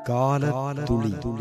கால துளி துளி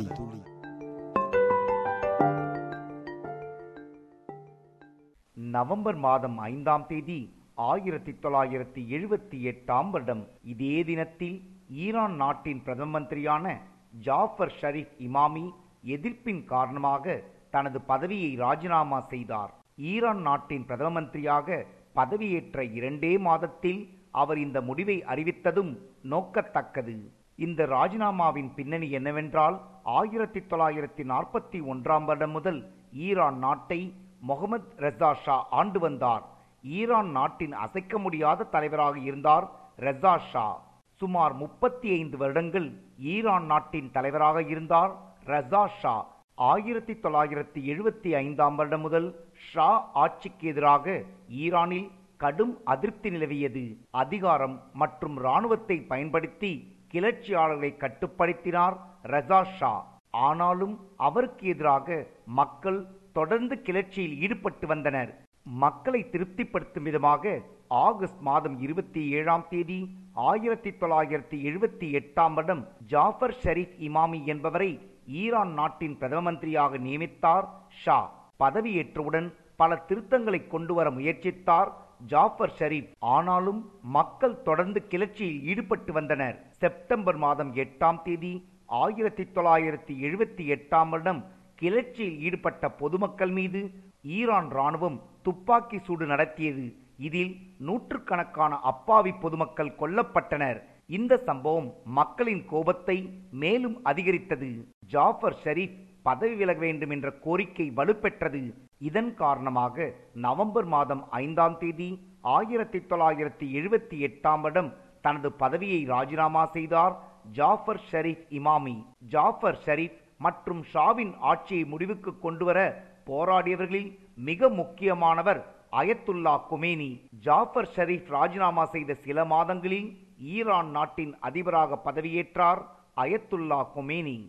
நவம்பர் மாதம் ஐந்தாம் தேதி ஆயிரத்தி தொள்ளாயிரத்தி எழுபத்தி எட்டாம் வருடம் இதே தினத்தில் ஈரான் நாட்டின் பிரதம மந்திரியான ஜாஃபர் ஷரீப் இமாமி எதிர்ப்பின் காரணமாக தனது பதவியை ராஜினாமா செய்தார் ஈரான் நாட்டின் பிரதம மந்திரியாக பதவியேற்ற இரண்டே மாதத்தில் அவர் இந்த முடிவை அறிவித்ததும் நோக்கத்தக்கது இந்த ராஜினாமாவின் பின்னணி என்னவென்றால் ஆயிரத்தி தொள்ளாயிரத்தி நாற்பத்தி ஒன்றாம் வருடம் முதல் ஈரான் நாட்டை முகமது ரெசா ஷா ஆண்டு வந்தார் ஈரான் நாட்டின் அசைக்க முடியாத தலைவராக இருந்தார் ரெசா ஷா சுமார் முப்பத்தி ஐந்து வருடங்கள் ஈரான் நாட்டின் தலைவராக இருந்தார் ரெசா ஷா ஆயிரத்தி தொள்ளாயிரத்தி எழுபத்தி ஐந்தாம் வருடம் முதல் ஷா ஆட்சிக்கு எதிராக ஈரானில் கடும் அதிருப்தி நிலவியது அதிகாரம் மற்றும் இராணுவத்தை பயன்படுத்தி கிளர்ச்சியாளர்களை கட்டுப்படுத்தினார் ரெசா ஷா ஆனாலும் அவருக்கு எதிராக மக்கள் தொடர்ந்து கிளர்ச்சியில் ஈடுபட்டு வந்தனர் மக்களை திருப்திப்படுத்தும் விதமாக ஆகஸ்ட் மாதம் இருபத்தி ஏழாம் தேதி ஆயிரத்தி தொள்ளாயிரத்தி எழுபத்தி எட்டாம் வருடம் ஜாஃபர் ஷரீப் இமாமி என்பவரை ஈரான் நாட்டின் பிரதம மந்திரியாக நியமித்தார் ஷா பதவியேற்றவுடன் பல திருத்தங்களை கொண்டு வர முயற்சித்தார் ஜாஃபர் ஷரீப் ஆனாலும் மக்கள் தொடர்ந்து கிளர்ச்சியில் ஈடுபட்டு வந்தனர் செப்டம்பர் மாதம் எட்டாம் தேதி ஆயிரத்தி தொள்ளாயிரத்தி எழுபத்தி எட்டாம் வருடம் கிளர்ச்சியில் ஈடுபட்ட பொதுமக்கள் மீது ஈரான் ராணுவம் துப்பாக்கி சூடு நடத்தியது இதில் நூற்றுக்கணக்கான அப்பாவி பொதுமக்கள் கொல்லப்பட்டனர் இந்த சம்பவம் மக்களின் கோபத்தை மேலும் அதிகரித்தது ஜாஃபர் ஷரீப் பதவி விலக வேண்டும் என்ற கோரிக்கை வலுப்பெற்றது இதன் காரணமாக நவம்பர் மாதம் ஐந்தாம் தேதி ஆயிரத்தி தொள்ளாயிரத்தி எழுபத்தி எட்டாம் வருடம் தனது பதவியை ராஜினாமா செய்தார் ஜாஃபர் ஷரீப் இமாமி ஜாஃபர் ஷரீப் மற்றும் ஷாவின் ஆட்சியை முடிவுக்கு கொண்டுவர போராடியவர்களில் மிக முக்கியமானவர் அயத்துல்லா குமேனி ஜாஃபர் ஷரீப் ராஜினாமா செய்த சில மாதங்களில் ஈரான் நாட்டின் அதிபராக பதவியேற்றார் அயத்துல்லா குமேனி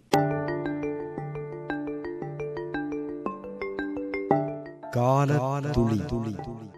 கால துளி துளி